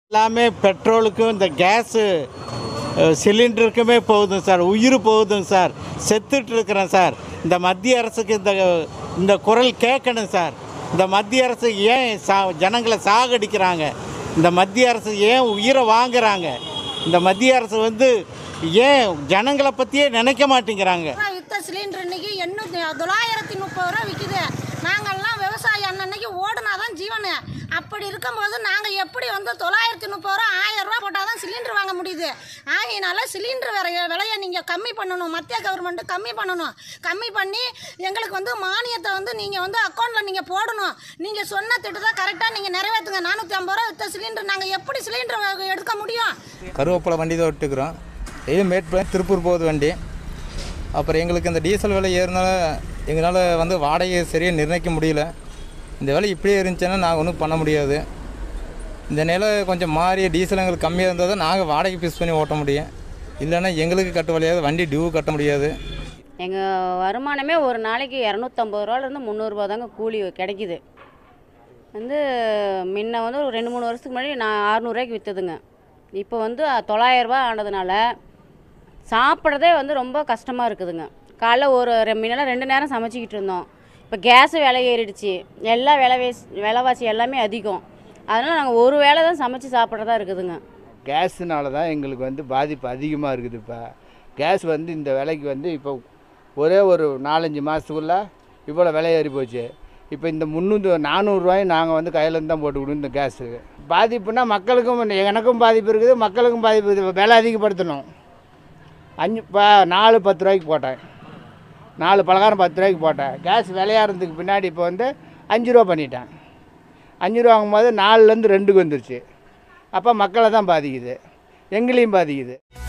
எல்லாமே பெட்ரோலுக்கும் இந்த கேஸு அஹ், சிலிண்டருக்குமே போகுதுங்க சார் உயிர் போகுதுங்க சார் செத்துட்டு இருக்கிறேன் சார் இந்த மத்திய அரசுக்கு இந்த இந்த குரல் கேட்கணும் சார் இந்த மத்திய அரசு ஏன் சா ஜனங்களை சாகடிக்கிறாங்க இந்த மத்திய அரசு ஏன் உயிரை வாங்குறாங்க இந்த மத்திய அரசு வந்து ஏன் ஜனங்களை பற்றியே நினைக்க மாட்டேங்கிறாங்க ரூபா வித்த சிலிண்டர் இன்னைக்கு எண்ணூற்றி தொள்ளாயிரத்தி முப்பது ரூபா விற்கிது நாங்கள்லாம் விவசாயி அன்னன்னைக்கு ஓடுனாதான் ஜீவனு அப்படி இருக்கும்போது நாங்கள் எப்படி வந்து தொள்ளாயிரத்தி முப்பது ரூபா ஆயிரம் ரூபா போட்டால் தான் சிலிண்டர் வாங்க முடியுது ஆகையினால சிலிண்டர் விலைய விலையை நீங்கள் கம்மி பண்ணணும் மத்திய கவர்மெண்ட்டு கம்மி பண்ணணும் கம்மி பண்ணி எங்களுக்கு வந்து மானியத்தை வந்து நீங்கள் வந்து அக்கௌண்ட்டில் நீங்கள் போடணும் நீங்கள் சொன்ன திட்டத்தை கரெக்டாக நீங்கள் நிறைவேற்றுங்க நானூற்றி ஐம்பது ரூபா வித்த சிலிண்டர் நாங்கள் எப்படி சிலிண்டர் எடுக்க முடியும் கருவேப்பிலை வண்டி தான் விட்டுக்கிறோம் இது மேட்பாளையம் திருப்பூர் போகுது வண்டி அப்புறம் எங்களுக்கு இந்த டீசல் விலை ஏறினால எங்களால் வந்து வாடகையை சரியாக நிர்ணயிக்க முடியல இந்த விலை இப்படியே இருந்துச்சுன்னா நாங்கள் ஒன்றும் பண்ண முடியாது இந்த நிலை கொஞ்சம் மாறி டீசல் எங்களுக்கு கம்மியாக இருந்தால் தான் நாங்கள் வாடகை பீஸ் பண்ணி ஓட்ட முடியும் இல்லைன்னா எங்களுக்கு கட்ட முடியாது வண்டி டியூ கட்ட முடியாது எங்கள் வருமானமே ஒரு நாளைக்கு இரநூத்தம்பது ரூபாலேருந்து முந்நூறுரூபா தாங்க கூலி கிடைக்குது வந்து முன்ன வந்து ஒரு ரெண்டு மூணு வருஷத்துக்கு முன்னாடி நான் அறநூறுவாய்க்கு விற்றுதுங்க இப்போ வந்து தொள்ளாயிரரூபா ஆனதுனால சாப்பிட்றதே வந்து ரொம்ப கஷ்டமாக இருக்குதுங்க காலைல ஒரு ரெ- முன்னெல்லாம் ரெண்டு நேரம் சமைச்சிக்கிட்டு இருந்தோம் இப்போ கேஸு விலை ஏறிடுச்சு எல்லா விலைவேஸ் விலைவாசி எல்லாமே அதிகம் அதனால் நாங்கள் ஒரு வேளை தான் சமைச்சு சாப்பிட்றதா இருக்குதுங்க கேஸுனால தான் எங்களுக்கு வந்து பாதிப்பு அதிகமாக இருக்குது இப்போ கேஸ் வந்து இந்த விலைக்கு வந்து இப்போ ஒரே ஒரு நாலஞ்சு மாதத்துக்குள்ளே இவ்வளோ விலை ஏறி போச்சு இப்போ இந்த முந்நூறு நானூறுரூவாயும் நாங்கள் வந்து கையிலேருந்து தான் போட்டுக்கணும் இந்த கேஸு பாதிப்புனா மக்களுக்கும் எனக்கும் பாதிப்பு இருக்குது மக்களுக்கும் பாதிப்பு இருக்குது விலை அதிகப்படுத்தணும் அஞ்சு இப்போ நாலு பத்து ரூபாய்க்கு போட்டேன் நாலு பலகாரம் பத்து ரூபாய்க்கு போட்டேன் கேஸ் விலையாறதுக்கு பின்னாடி இப்போ வந்து அஞ்சு ரூபா பண்ணிட்டேன் அஞ்சு ரூபா வாங்கும்போது நாலுலேருந்து ரெண்டுக்கு வந்துருச்சு அப்போ மக்களை தான் பாதிக்குது எங்களையும் பாதிக்குது